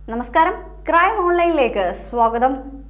നമസ്കാരം ക്രൈം ഓൺലൈനിലേക്ക് സ്വാഗതം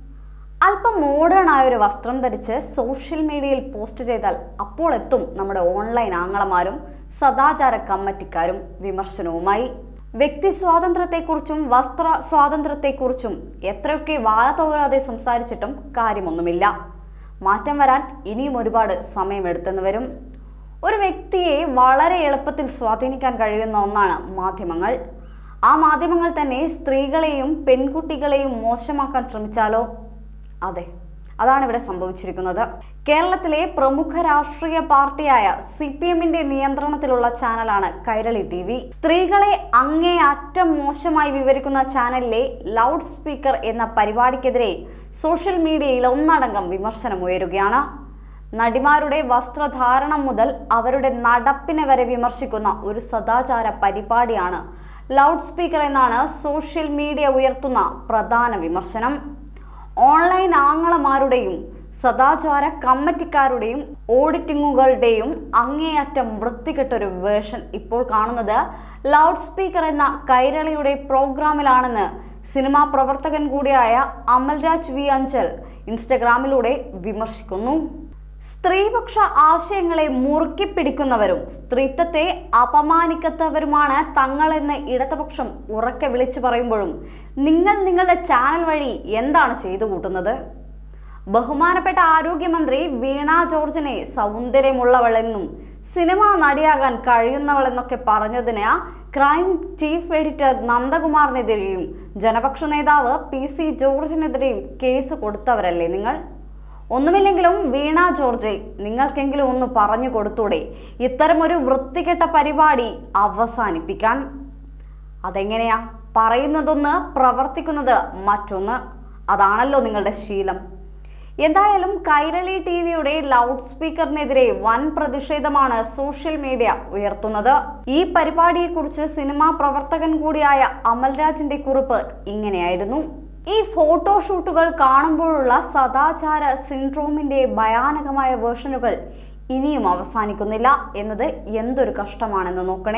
അല്പം മോഡേൺ ആയ ഒരു വസ്ത്രം ധരിച്ച് സോഷ്യൽ മീഡിയയിൽ പോസ്റ്റ് ചെയ്താൽ അപ്പോൾ എത്തും നമ്മുടെ ഓൺലൈൻ ആങ്ങളമാരും സദാചാര കമ്മിറ്റിക്കാരും വിമർശനവുമായി വ്യക്തി സ്വാതന്ത്ര്യത്തെക്കുറിച്ചും വസ്ത്ര സ്വാതന്ത്ര്യത്തെക്കുറിച്ചും എത്രയൊക്കെ വാഴ തോരാതെ സംസാരിച്ചിട്ടും കാര്യമൊന്നുമില്ല മാറ്റം വരാൻ ഇനിയും ഒരുപാട് സമയമെടുത്തെന്ന് വരും ഒരു വ്യക്തിയെ വളരെ എളുപ്പത്തിൽ സ്വാധീനിക്കാൻ കഴിയുന്ന ഒന്നാണ് മാധ്യമങ്ങൾ ആ മാധ്യമങ്ങൾ തന്നെ സ്ത്രീകളെയും പെൺകുട്ടികളെയും മോശമാക്കാൻ ശ്രമിച്ചാലോ അതെ അതാണ് ഇവിടെ സംഭവിച്ചിരിക്കുന്നത് കേരളത്തിലെ പ്രമുഖ രാഷ്ട്രീയ പാർട്ടിയായ സി പി എമ്മിന്റെ നിയന്ത്രണത്തിലുള്ള ചാനലാണ് കൈരളി ടി വി സ്ത്രീകളെ അങ്ങേയറ്റം മോശമായി വിവരിക്കുന്ന ചാനലിലെ ലൗഡ് സ്പീക്കർ എന്ന പരിപാടിക്കെതിരെ സോഷ്യൽ മീഡിയയിൽ ഒന്നടങ്കം വിമർശനമുയരുകയാണ് നടിമാരുടെ വസ്ത്രധാരണം മുതൽ അവരുടെ നടപ്പിനെ വരെ വിമർശിക്കുന്ന ഒരു സദാചാര പരിപാടിയാണ് ലൗഡ് സ്പീക്കർ എന്നാണ് സോഷ്യൽ മീഡിയ ഉയർത്തുന്ന പ്രധാന വിമർശനം ഓൺലൈൻ ആങ്ങളമാരുടെയും സദാചാര കമ്മിറ്റിക്കാരുടെയും ഓഡിറ്റിങ്ങുകളുടെയും അങ്ങേയറ്റം വൃത്തികെട്ടൊരു വേർഷൻ ഇപ്പോൾ കാണുന്നത് ലൗഡ് സ്പീക്കർ എന്ന കൈരളിയുടെ പ്രോഗ്രാമിലാണെന്ന് സിനിമാ പ്രവർത്തകൻ കൂടിയായ അമൽരാജ് വി അഞ്ചൽ ഇൻസ്റ്റഗ്രാമിലൂടെ വിമർശിക്കുന്നു സ്ത്രീപക്ഷ ആശയങ്ങളെ മുറുക്കി പിടിക്കുന്നവരും സ്ത്രീത്വത്തെ അപമാനിക്കത്തവരുമാണ് തങ്ങളെന്ന് ഇടതുപക്ഷം ഉറക്കെ വിളിച്ചു പറയുമ്പോഴും നിങ്ങൾ നിങ്ങളുടെ ചാനൽ വഴി എന്താണ് ചെയ്തു കൂട്ടുന്നത് ബഹുമാനപ്പെട്ട ആരോഗ്യമന്ത്രി വീണ ജോർജിനെ സൗന്ദര്യമുള്ളവളെന്നും സിനിമാ നടിയാകാൻ കഴിയുന്നവളെന്നൊക്കെ പറഞ്ഞതിന് ക്രൈം ചീഫ് എഡിറ്റർ നന്ദകുമാറിനെതിരെയും ജനപക്ഷ നേതാവ് പി സി ജോർജിനെതിരെയും കേസ് കൊടുത്തവരല്ലേ നിങ്ങൾ ഒന്നുമില്ലെങ്കിലും വീണ ജോർജെ നിങ്ങൾക്കെങ്കിലും ഒന്ന് പറഞ്ഞു കൊടുത്തൂടെ ഇത്തരമൊരു വൃത്തികെട്ട പരിപാടി അവസാനിപ്പിക്കാൻ അതെങ്ങനെയാ പറയുന്നതൊന്ന് പ്രവർത്തിക്കുന്നത് മറ്റൊന്ന് അതാണല്ലോ നിങ്ങളുടെ ശീലം എന്തായാലും കൈരളി ടി വിയുടെ ലൗഡ് സ്പീക്കറിനെതിരെ വൻ പ്രതിഷേധമാണ് സോഷ്യൽ മീഡിയ ഉയർത്തുന്നത് ഈ പരിപാടിയെക്കുറിച്ച് സിനിമാ പ്രവർത്തകൻ കൂടിയായ അമൽരാജിന്റെ കുറിപ്പ് ഇങ്ങനെയായിരുന്നു ഈ ഫോട്ടോഷൂട്ടുകൾ കാണുമ്പോഴുള്ള സദാചാര സിൻഡ്രോമിന്റെ ഭയാനകമായ വേർഷനുകൾ ഇനിയും അവസാനിക്കുന്നില്ല എന്നത് എന്തൊരു കഷ്ടമാണെന്ന് നോക്കണേ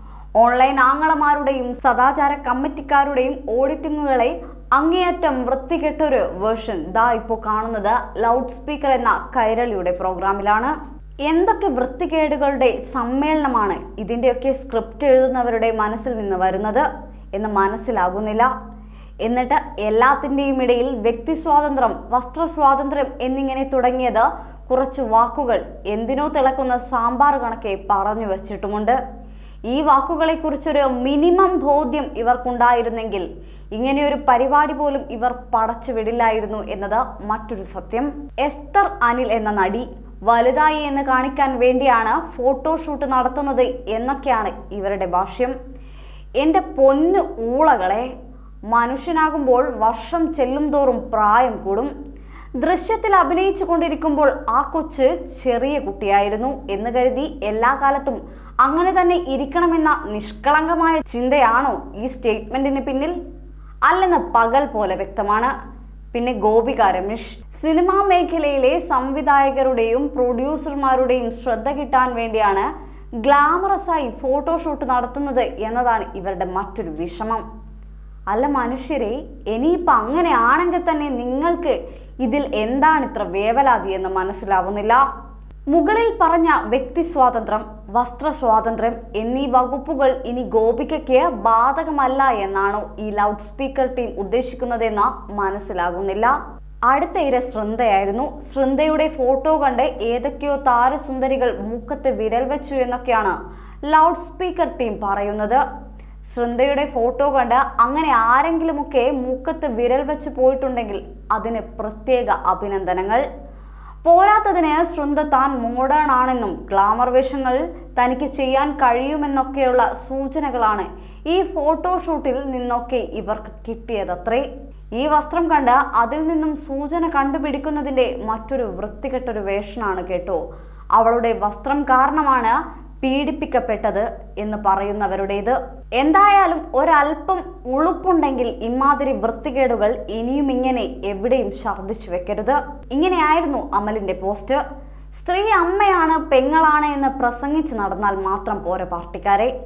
ഓൺലൈൻ ആങ്ങളമാരുടെയും സദാചാര കമ്മിറ്റിക്കാരുടെയും ഓഡിറ്റിങ്ങുകളെ അങ്ങേയറ്റം വൃത്തികെട്ടൊരു വേർഷൻ ദാ ഇപ്പോൾ കാണുന്നത് ലൗഡ് സ്പീക്കർ എന്ന കൈരളിയുടെ പ്രോഗ്രാമിലാണ് എന്തൊക്കെ വൃത്തികേടുകളുടെ സമ്മേളനമാണ് ഇതിൻ്റെയൊക്കെ സ്ക്രിപ്റ്റ് എഴുതുന്നവരുടെ മനസ്സിൽ നിന്ന് വരുന്നത് എന്ന് മനസ്സിലാകുന്നില്ല എന്നിട്ട് എല്ലാത്തിൻ്റെയും ഇടയിൽ വ്യക്തി സ്വാതന്ത്ര്യം വസ്ത്ര സ്വാതന്ത്ര്യം എന്നിങ്ങനെ തുടങ്ങിയത് കുറച്ച് വാക്കുകൾ എന്തിനോ തിളക്കുന്ന സാമ്പാർ കണക്കെ പറഞ്ഞു വച്ചിട്ടുമുണ്ട് ഈ വാക്കുകളെക്കുറിച്ചൊരു മിനിമം ബോധ്യം ഇവർക്കുണ്ടായിരുന്നെങ്കിൽ ഇങ്ങനെയൊരു പരിപാടി പോലും ഇവർ പടച്ചു വിടില്ലായിരുന്നു എന്നത് മറ്റൊരു സത്യം എസ്തർ അനിൽ എന്ന നടി വലുതായി എന്ന് കാണിക്കാൻ വേണ്ടിയാണ് ഫോട്ടോഷൂട്ട് നടത്തുന്നത് എന്നൊക്കെയാണ് ഇവരുടെ ഭാഷ്യം എൻ്റെ പൊന്നു ഊളകളെ മനുഷ്യനാകുമ്പോൾ വർഷം ചെല്ലും തോറും പ്രായം കൂടും ദൃശ്യത്തിൽ അഭിനയിച്ചു കൊണ്ടിരിക്കുമ്പോൾ ആ കൊച്ച് ചെറിയ കുട്ടിയായിരുന്നു എന്ന് കരുതി എല്ലാ കാലത്തും അങ്ങനെ തന്നെ ഇരിക്കണമെന്ന നിഷ്കളങ്കമായ ചിന്തയാണോ ഈ സ്റ്റേറ്റ്മെന്റിന് പിന്നിൽ അല്ലെന്ന് പകൽ പോലെ വ്യക്തമാണ് പിന്നെ ഗോപിക രമേശ് സിനിമാ മേഖലയിലെ സംവിധായകരുടെയും പ്രൊഡ്യൂസർമാരുടെയും ശ്രദ്ധ കിട്ടാൻ വേണ്ടിയാണ് ഗ്ലാമറസായി ഫോട്ടോഷൂട്ട് നടത്തുന്നത് എന്നതാണ് ഇവരുടെ മറ്റൊരു വിഷമം അല്ല മനുഷ്യരെ ഇനിയിപ്പോൾ അങ്ങനെ ആണെങ്കിൽ തന്നെ നിങ്ങൾക്ക് ഇതിൽ എന്താണ് ഇത്ര വേവലാതി എന്ന് മനസ്സിലാവുന്നില്ല മുകളിൽ പറഞ്ഞ വ്യക്തി സ്വാതന്ത്ര്യം വസ്ത്ര സ്വാതന്ത്ര്യം എന്നീ വകുപ്പുകൾ ഇനി ഗോപികയ്ക്ക് ബാധകമല്ല എന്നാണോ ഈ ലൗഡ് സ്പീക്കർ ടീം ഉദ്ദേശിക്കുന്നതെന്ന് മനസ്സിലാകുന്നില്ല അടുത്ത ഇര ശൃന്ദയായിരുന്നു ശൃന്ദയുടെ ഫോട്ടോ കണ്ട് ഏതൊക്കെയോ താരസുന്ദരികൾ മൂക്കത്ത് വിരൽ വെച്ചു എന്നൊക്കെയാണ് ലൗഡ് സ്പീക്കർ ടീം പറയുന്നത് ശൃന്ദയുടെ ഫോട്ടോ കണ്ട് അങ്ങനെ ആരെങ്കിലുമൊക്കെ മൂക്കത്ത് വിരൽ വെച്ച് പോയിട്ടുണ്ടെങ്കിൽ അതിന് പ്രത്യേക അഭിനന്ദനങ്ങൾ പോരാത്തതിന് ശൃന്ദ താൻ മോഡേൺ ആണെന്നും ഗ്ലാമർ വേഷങ്ങൾ തനിക്ക് ചെയ്യാൻ കഴിയുമെന്നൊക്കെയുള്ള സൂചനകളാണ് ഈ ഫോട്ടോഷൂട്ടിൽ നിന്നൊക്കെ ഇവർക്ക് കിട്ടിയതത്രേ ഈ വസ്ത്രം കണ്ട് അതിൽ നിന്നും സൂചന കണ്ടുപിടിക്കുന്നതിന്റെ മറ്റൊരു വൃത്തികെട്ടൊരു വേഷനാണ് കേട്ടോ അവളുടെ വസ്ത്രം കാരണമാണ് പീഡിപ്പിക്കപ്പെട്ടത് എന്ന് പറയുന്നവരുടേത് എന്തായാലും ഒരല്പം ഉളുപ്പുണ്ടെങ്കിൽ ഇമാതിരി വൃത്തികേടുകൾ ഇനിയും ഇങ്ങനെ എവിടെയും ഛർദ്ദിച്ചു വെക്കരുത് ഇങ്ങനെയായിരുന്നു അമലിന്റെ പോസ്റ്റ് സ്ത്രീ അമ്മയാണ് പെങ്ങളാണ് എന്ന് പ്രസംഗിച്ച് നടന്നാൽ മാത്രം പോരെ പാർട്ടിക്കാരെ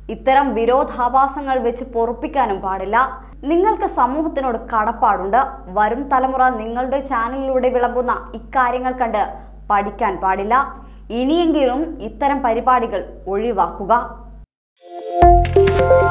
ഇത്തരം വിരോധാഭാസങ്ങൾ വെച്ച് പൊറുപ്പിക്കാനും പാടില്ല നിങ്ങൾക്ക് സമൂഹത്തിനോട് കടപ്പാടുണ്ട് വരും തലമുറ നിങ്ങളുടെ ചാനലിലൂടെ വിളമ്പുന്ന ഇക്കാര്യങ്ങൾ കണ്ട് പഠിക്കാൻ പാടില്ല ഇനിയെങ്കിലും ഇത്തരം പരിപാടികൾ ഒഴിവാക്കുക